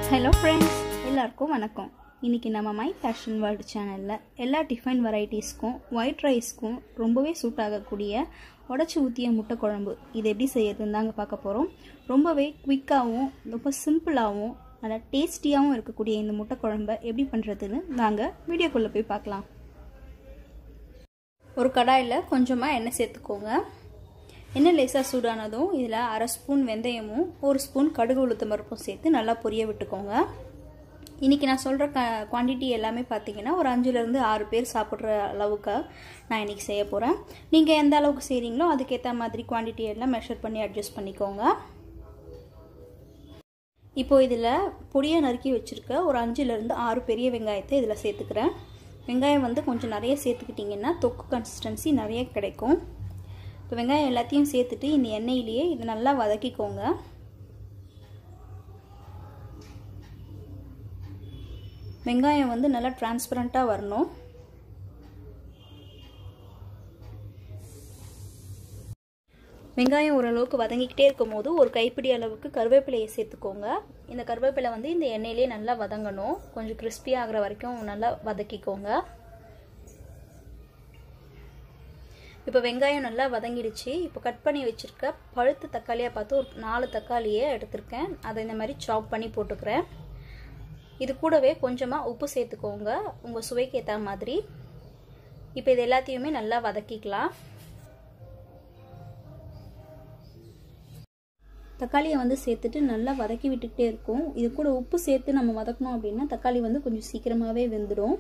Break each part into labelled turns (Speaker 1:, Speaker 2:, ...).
Speaker 1: hello friends எல்லாருக்கும் வணக்கம் இன்றைக்கி நம்ம மை ஃபேஷன் வேர்ல்டு சேனலில் எல்லா டிஃபன் வெரைட்டிஸ்க்கும் ஒயிட் ரைஸ்க்கும் ரொம்பவே சூட் ஆகக்கூடிய உடச்சி ஊற்றிய முட்டை குழம்பு இது எப்படி செய்யறதுன்னு தாங்க பார்க்க போகிறோம் ரொம்பவே குயிக்காகவும் ரொம்ப சிம்பிளாகவும் நல்லா டேஸ்டியாகவும் இருக்கக்கூடிய இந்த முட்டை குழம்பை எப்படி பண்ணுறதுன்னு வாங்க வீடியோக்குள்ளே போய் பார்க்கலாம் ஒரு கடாயில் கொஞ்சமாக எண்ணெய் சேர்த்துக்கோங்க எண்ணெய் லேசாக சூடானதும் இதில் அரை ஸ்பூன் வெந்தயமும் ஒரு ஸ்பூன் கடுகு உளுத்தம் பருப்பும் சேர்த்து நல்லா பொரிய விட்டுக்கோங்க இன்றைக்கி நான் சொல்கிற க குவான்டிட்டி எல்லாமே பார்த்தீங்கன்னா ஒரு அஞ்சுலேருந்து ஆறு பேர் சாப்பிட்ற அளவுக்கு நான் இன்றைக்கி செய்ய போகிறேன் நீங்கள் எந்த அளவுக்கு செய்கிறீங்களோ அதுக்கேற்ற மாதிரி குவான்டிட்டி எல்லாம் மெஷர் பண்ணி அட்ஜஸ்ட் பண்ணிக்கோங்க இப்போது இதில் பொடியை நறுக்கி வச்சுருக்க ஒரு அஞ்சுலேருந்து ஆறு பெரிய வெங்காயத்தை இதில் சேர்த்துக்கிறேன் வெங்காயம் வந்து கொஞ்சம் நிறைய சேர்த்துக்கிட்டிங்கன்னா தொக்கு கன்சிஸ்டன்சி நிறைய கிடைக்கும் இப்போ வெங்காயம் எல்லாத்தையும் சேர்த்துட்டு இந்த எண்ணெயிலேயே இதை நல்லா வதக்கிக்கோங்க வெங்காயம் வந்து நல்லா டிரான்ஸ்பரண்ட்டாக வரணும் வெங்காயம் ஓரளவுக்கு வதங்கிக்கிட்டே இருக்கும் போது ஒரு கைப்பிடி அளவுக்கு கருவேப்பிலையை சேர்த்துக்கோங்க இந்த கருவேப்பிலை வந்து இந்த எண்ணெயிலே நல்லா வதங்கணும் கொஞ்சம் கிறிஸ்பி ஆகிற வரைக்கும் நல்லா வதக்கிக்கோங்க இப்போ வெங்காயம் நல்லா வதங்கிடுச்சு இப்போ கட் பண்ணி வச்சுருக்க பழுத்து தக்காளியாக பார்த்து ஒரு நாலு தக்காளியை எடுத்திருக்கேன் அதை இந்த மாதிரி சாப் பண்ணி போட்டுக்கிறேன் இது கூடவே கொஞ்சமாக உப்பு சேர்த்துக்கோங்க உங்கள் சுவைக்கு ஏற்ற மாதிரி இப்போ இது எல்லாத்தையுமே நல்லா வதக்கிக்கலாம் தக்காளியை வந்து சேர்த்துட்டு நல்லா வதக்கி விட்டுக்கிட்டே இருக்கும் இது கூட உப்பு சேர்த்து நம்ம வதக்கணும் அப்படின்னா தக்காளி வந்து கொஞ்சம் சீக்கிரமாகவே வெந்துடும்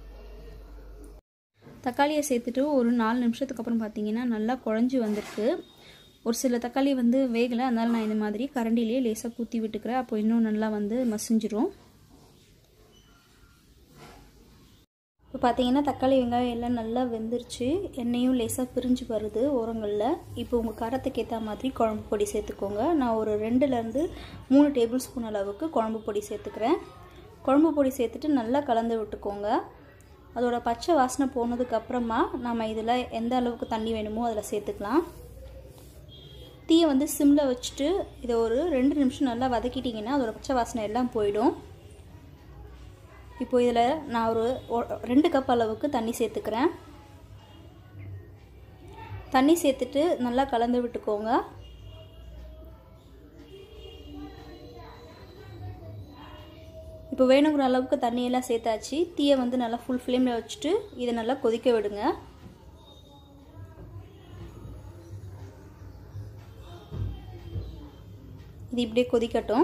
Speaker 1: தக்காளியை சேர்த்துட்டு ஒரு நாலு நிமிஷத்துக்கு அப்புறம் பார்த்தீங்கன்னா நல்லா குழஞ்சி வந்திருக்கு ஒரு சில தக்காளி வந்து வேகலை அதனால் நான் இந்த மாதிரி கரண்டிலேயே லேசாக ஊற்றி விட்டுக்கிறேன் அப்போ இன்னும் நல்லா வந்து மசிஞ்சிரும் இப்போ பார்த்தீங்கன்னா தக்காளி வெங்காயம் எல்லாம் நல்லா வெந்துருச்சு எண்ணெயும் லேசாக பிரிஞ்சு வருது ஓரங்களில் இப்போ உங்கள் காரத்துக்கு ஏற்ற மாதிரி குழம்பு பொடி சேர்த்துக்கோங்க நான் ஒரு ரெண்டுலேருந்து மூணு டேபிள் ஸ்பூன் அளவுக்கு குழம்பு பொடி சேர்த்துக்கிறேன் குழம்பு பொடி சேர்த்துட்டு நல்லா கலந்து விட்டுக்கோங்க அதோட பச்சை வாசனை போனதுக்கப்புறமா நம்ம இதில் எந்த அளவுக்கு தண்ணி வேணுமோ அதில் சேர்த்துக்கலாம் தீயை வந்து சிம்மில் வச்சுட்டு இதை ஒரு ரெண்டு நிமிஷம் நல்லா வதக்கிட்டிங்கன்னா அதோட பச்சை வாசனை எல்லாம் போயிடும் இப்போ இதில் நான் ஒரு ரெண்டு கப் அளவுக்கு தண்ணி சேர்த்துக்கிறேன் தண்ணி சேர்த்துட்டு நல்லா கலந்து விட்டுக்கோங்க இப்போ வேணுங்கிற அளவுக்கு தண்ணியெல்லாம் சேர்த்தாச்சு தீயை வந்து நல்லா ஃபுல் ஃப்ளேமில் வச்சுட்டு இதை நல்லா கொதிக்க விடுங்க இது இப்படியே கொதிக்கட்டும்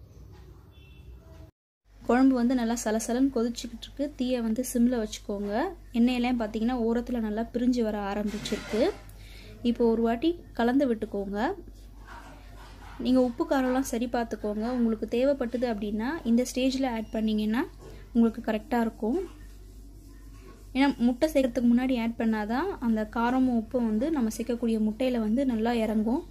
Speaker 1: குழம்பு வந்து நல்லா சலசலன்னு கொதிச்சுக்கிட்டு இருக்கு தீயை வந்து சிம்மில் வச்சுக்கோங்க எண்ணெயெல்லாம் பார்த்தீங்கன்னா ஓரத்தில் நல்லா பிரிஞ்சு வர ஆரம்பிச்சிருக்கு இப்போ ஒரு வாட்டி கலந்து விட்டுக்கோங்க நீங்கள் உப்பு காரம்லாம் சரி பார்த்துக்கோங்க உங்களுக்கு தேவைப்பட்டது அப்படின்னா இந்த ஸ்டேஜில் ஆட் பண்ணிங்கன்னா உங்களுக்கு கரெக்டாக இருக்கும் ஏன்னா முட்டை சேர்க்கறதுக்கு முன்னாடி ஆட் பண்ணாதான் அந்த காரமும் உப்பும் வந்து நம்ம சேர்க்கக்கூடிய முட்டையில் வந்து நல்லா இறங்கும்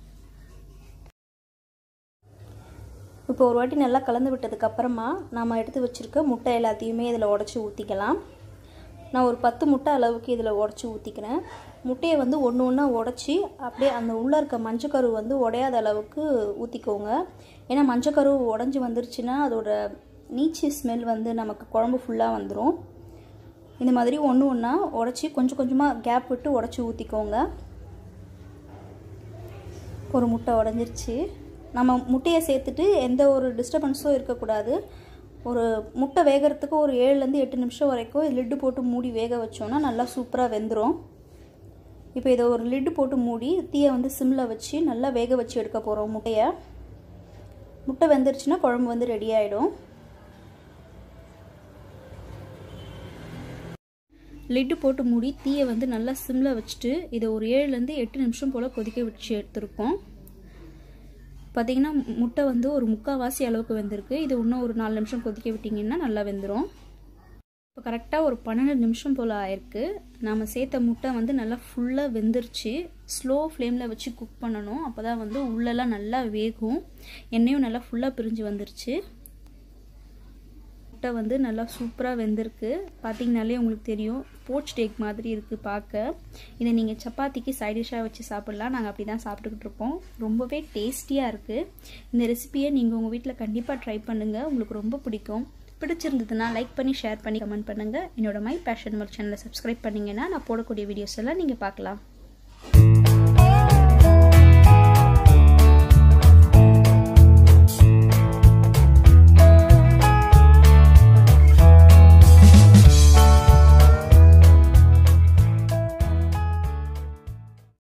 Speaker 1: இப்போ ஒரு வாட்டி நல்லா கலந்து விட்டதுக்கப்புறமா நம்ம எடுத்து வச்சுருக்க முட்டை எல்லாத்தையுமே இதில் உடச்சி ஊற்றிக்கலாம் நான் ஒரு பத்து முட்டை அளவுக்கு இதில் உடச்சி ஊற்றிக்கிறேன் முட்டையை வந்து ஒன்று ஒன்றா உடச்சி அப்படியே அந்த உள்ளே இருக்க மஞ்சக்கரு வந்து உடையாத அளவுக்கு ஊற்றிக்கோங்க ஏன்னா மஞ்சக்கரு உடஞ்சி வந்துருச்சுன்னா அதோட நீச்சி ஸ்மெல் வந்து நமக்கு குழம்பு ஃபுல்லாக வந்துடும் இந்த மாதிரி ஒன்று ஒன்றா உடச்சி கொஞ்சம் கொஞ்சமாக கேப் விட்டு உடச்சி ஊற்றிக்கோங்க ஒரு முட்டை உடஞ்சிருச்சு நம்ம முட்டையை சேர்த்துட்டு எந்த ஒரு டிஸ்டர்பன்ஸும் இருக்கக்கூடாது ஒரு முட்டை வேகிறதுக்கு ஒரு ஏழுலேருந்து எட்டு நிமிஷம் வரைக்கும் லிட்டு போட்டு மூடி வேக வச்சோன்னா நல்லா சூப்பராக வெந்துடும் இப்போ இதை ஒரு லிட்டு போட்டு மூடி தீயை வந்து சிம்மில் வச்சு நல்லா வேக வச்சு எடுக்க போகிறோம் முட்டையை முட்டை வெந்துருச்சுன்னா குழம்பு வந்து ரெடி ஆகிடும் லிட்டு போட்டு மூடி தீயை வந்து நல்லா சிம்மில் வச்சுட்டு இதை ஒரு ஏழுலேருந்து எட்டு நிமிஷம் போல் கொதிக்க வச்சு எடுத்துருக்கோம் பார்த்திங்கன்னா முட்டை வந்து ஒரு முக்கால்வாசி அளவுக்கு வெந்திருக்கு இது இன்னும் ஒரு நாலு நிமிஷம் கொதிக்க விட்டிங்கன்னா நல்லா வெந்துடும் இப்போ கரெக்டாக ஒரு பன்னெண்டு நிமிஷம் போல் ஆயிருக்கு நாம் சேர்த்த முட்டை வந்து நல்லா ஃபுல்லாக வெந்துருச்சு ஸ்லோ ஃப்ளேமில் வச்சு குக் பண்ணணும் அப்போ தான் வந்து உள்ளெல்லாம் நல்லா வேகும் எண்ணெயும் நல்லா ஃபுல்லாக பிரிஞ்சு வந்துருச்சு முட்டை வந்து நல்லா சூப்பராக வெந்திருக்கு பார்த்தீங்கனாலே உங்களுக்கு தெரியும் போச் டேக் மாதிரி இருக்குது பார்க்க இதை நீங்கள் சப்பாத்திக்கு சைட் டிஷ்ஷாக வச்சு சாப்பிட்லாம் நாங்கள் அப்படி தான் சாப்பிட்டுக்கிட்டு இருக்கோம் ரொம்பவே டேஸ்டியாக இருக்குது இந்த ரெசிபியை நீங்கள் உங்கள் வீட்டில் கண்டிப்பாக ட்ரை பண்ணுங்கள் உங்களுக்கு ரொம்ப பிடிக்கும் பிடிச்சிருந்ததுன்னா லைக் பண்ணி ஷேர் பண்ணி கமெண்ட் பண்ணுங்கள் என்னோட மை பேஷன் ஒர்க் சேனலை சப்ஸ்கிரைப் பண்ணிங்கன்னா நான் போடக்கூடிய வீடியோஸ் எல்லாம் நீங்கள் பார்க்கலாம்